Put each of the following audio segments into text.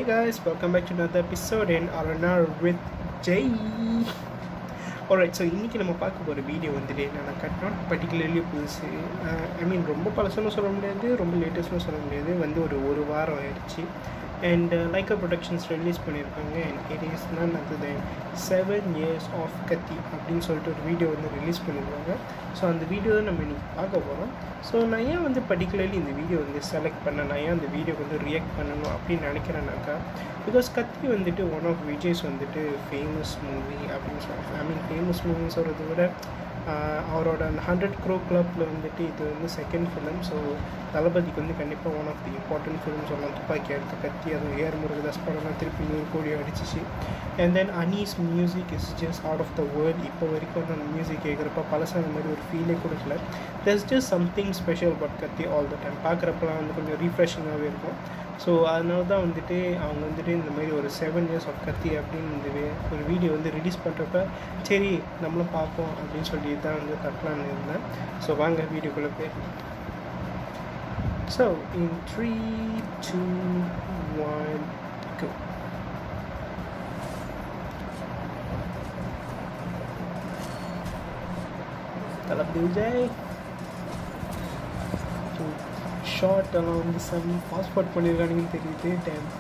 guys, welcome back to another episode in R&R with Jay. alright so இன்றைக்கி நம்ம பார்க்க போகிற வீடியோ வந்துட்டு என்னென்னா கட் நாட் பர்டிகுலர்லி புதுசு ஐ மீன் ரொம்ப பழசுன்னு சொல்ல முடியாது ரொம்ப லேட்டஸ்ட்னு சொல்ல முடியாது வந்து ஒரு ஒரு வாரம் ஆயிடுச்சு அண்ட் லைக்கா ப்ரொடக்ஷன்ஸ் ரிலீஸ் பண்ணியிருக்காங்க அண்ட் இட் இஸ் நான் அது தென் செவன் இயர்ஸ் ஆஃப் கத்தி அப்படின்னு சொல்லிட்டு ஒரு வீடியோ வந்து ரிலீஸ் பண்ணியிருக்காங்க ஸோ அந்த வீடியோ தான் நம்ம இன்னைக்கு பார்க்க போகிறோம் ஸோ நான் ஏன் வந்து பர்டிகுலர்லி இந்த வீடியோ வந்து செலக்ட் பண்ண நான் ஏன் அந்த வீடியோக்கு வந்து ரியாக்ட் பண்ணணும் அப்படின்னு நினைக்கிறேன்னாக்கா பிகாஸ் கத்தி வந்துட்டு ஒன் ஆஃப் விஜய்ஸ் வந்துட்டு ஃபேமஸ் மூவி அப்படின்னு சொல்லுவாங்க ஐ மீன் ஃபேமஸ் மூவி சொல்கிறத விட ஆஹ் அவரோட அந்த ஹண்ட்ரட் க்ரோ கிளப்பில் வந்துட்டு இது வந்து செகண்ட் ஃபிலிம் ஸோ தளபதிக்கு வந்து கண்டிப்பாக one of the important film சொல்லலாம் துப்பாக்கி எடுத்து கத்தி அதுவும் ஏர் முருகதாஸ் படம்லாம் திருப்பி நூறு கோடி அடிச்சிச்சு and then Ani's music is just out of the world இப்போ வரைக்கும் வந்து அந்த மியூசிக் கேட்குறப்ப பழசான மாதிரி ஒரு ஃபீலே கொடுக்கல there's just something special but Kaththi all the time பார்க்குறப்பலாம் வந்து கொஞ்சம் ரீஃப்ரெஷிங்காகவே இருக்கும் ஸோ அதனால தான் வந்துட்டு அவங்க வந்துட்டு இந்த மாதிரி ஒரு செவன் இயர்ஸ் ஆஃப் கத்தி அப்படின்னு இந்த வே- ஒரு வீடியோ வந்து ரிலீஸ் பண்ணுறப்ப சரி நம்மளும் பார்ப்போம் அப்படின்னு சொல்லி தான் வந்து தட்டலான்னு இருந்தேன் ஸோ வாங்க வீடியோக்குள்ளே போய் so in three two one go Thalapathy Vijay shot எல்லாம் வந்து சம் பாஸ்போர்ட் பண்ணியிருக்கானுங்கன்னு தெரியுது டேம்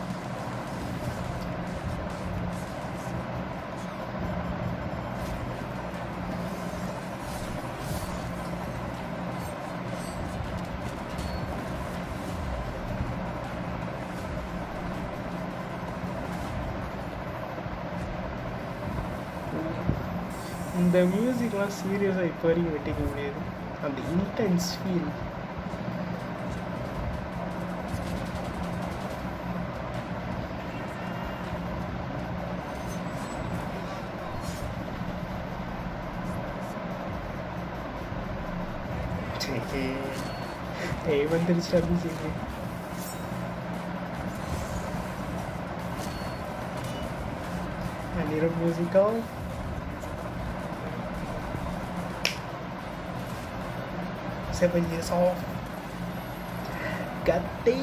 இந்த மியூசிக்லாம் சீரியஸாக இப்போ வரைக்கும் வெட்டிக்க முடியாது அந்த இன்டென்ஸ் ஃபீல் ஏய் வந்துருச்சு அப்படின்னு சொல்லி I need a musical. Seven years old. Kaththi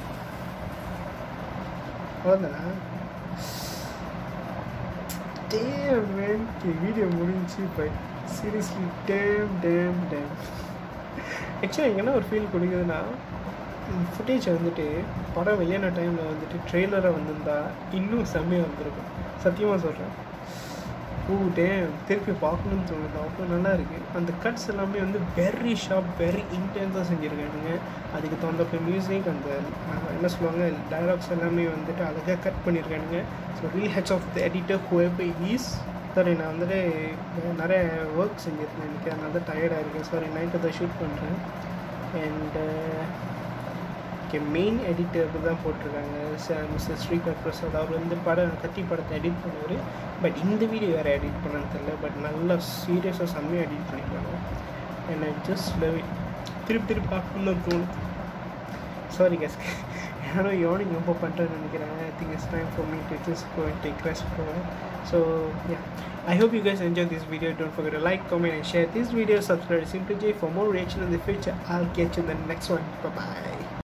அவ்வளோதானா டேம் மேன் வீடியோ முடிஞ்சு but seriously damn damn damn ஆக்சுவலாக எங்கன்னா ஒரு ஃபீல் கொடுக்குதுன்னா ஃபுட்டேஜ் வந்துட்டு படம் வெளியான டைமில் வந்துட்டு ட்ரெய்லராக வந்திருந்தா இன்னும் செம்மையாக வந்திருக்கும் சத்தியமாக சொல்கிறேன் ஓ டேம் திருப்பி பார்க்கணும்னு தோணுது அவ்வளோ நல்லா இருக்குது அந்த கட்ஸ் எல்லாமே வந்து வெரி ஷார்ப் வெரி இன்டென்ஸாக செஞ்சுருக்கானுங்க அதுக்கு தகுந்தப்ப மியூசிக் அந்த அஹ், என்ன சொல்லுவாங்க டைலாக்ஸ் எல்லாமே வந்துட்டு அழகாக கட் பண்ணியிருக்கானுங்க so real hats off the editor whoever is sorry நான் வந்துட்டு நிறைய ஒர்க் செஞ்சுருந்தேன் எனக்கு அதனால தான் டயர்டாக இருக்கேன் சாரி நைட்டு தான் ஷூட் பண்ணுறேன் அண்டு ஓகே மெயின் எடிட்டருக்கு தான் போட்டிருக்காங்க ச- மிஸ்டர் ஸ்ரீகர் பிரசாத் அவர் வந்து படம் கத்தி படத்தை எடிட் பண்ணுவார் பட் இந்த வீடியோ வேறு எடிட் பண்ணன்னு தெரியல பட் நல்லா சீரியஸாக செம்மையாக எடிட் பண்ணியிருக்காங்க and I just love it திருப்பி திருப்பி பார்க்கணும்னு தான் தோணும் சாரி கஸ் யாரோ யோனிங் ரொம்ப பண்ணுறேன்னு நினைக்கிறேன் I think it's time for me to just go and take rest for so yeah I hope you guys enjoyed this video. Don't forget to like, comment, and share this video. Subscribe to Simple J for more reaction in the future. I'll catch you in the next one. Bye bye.